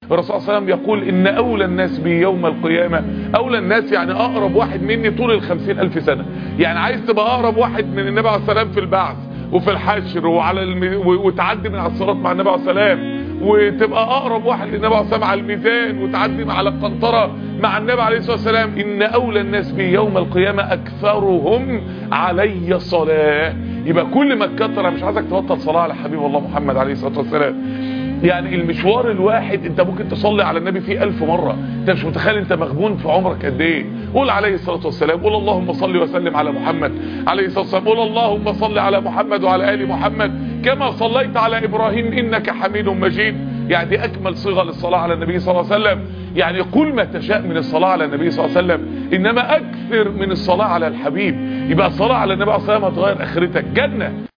الرسول صلى الله عليه وسلم يقول ان اولى الناس بي يوم القيامة اولى الناس يعني اقرب واحد مني طول الخمسين الف سنة يعني عايز تبقى اقرب واحد من النبي عليه السلام في البعث وفي الحشر وعلى الم... وتعدي من على الصراط مع النبي عليه السلام وتبقى اقرب واحد للنبي عليه السلام على الميزان وتعدي على القنطرة مع النبي عليه الصلاة والسلام ان اولى الناس بي يوم القيامة اكثرهم علي صلاة يبقى كل ما تكتر انا مش عايزك تبطل صلاة على حبيب الله محمد عليه الصلاة والسلام يعني المشوار الواحد انت ممكن تصلي على النبي فيه ألف مرة انت مش متخيل انت مغبون في عمرك قد ايه قول عليه الصلاة والسلام قول اللهم صل وسلم على محمد عليه الصلاة والسلام قول اللهم صل على محمد وعلى آل محمد كما صليت على إبراهيم إنك حميد مجيد يعني دي أكمل صيغة للصلاة على النبي صلى الله عليه وسلم يعني كل ما تشاء من الصلاة على النبي صلى الله عليه وسلم إنما أكثر من الصلاة على الحبيب يبقى الصلاة على النبي صلى الله عليه وسلم هتغير آخرتك جنة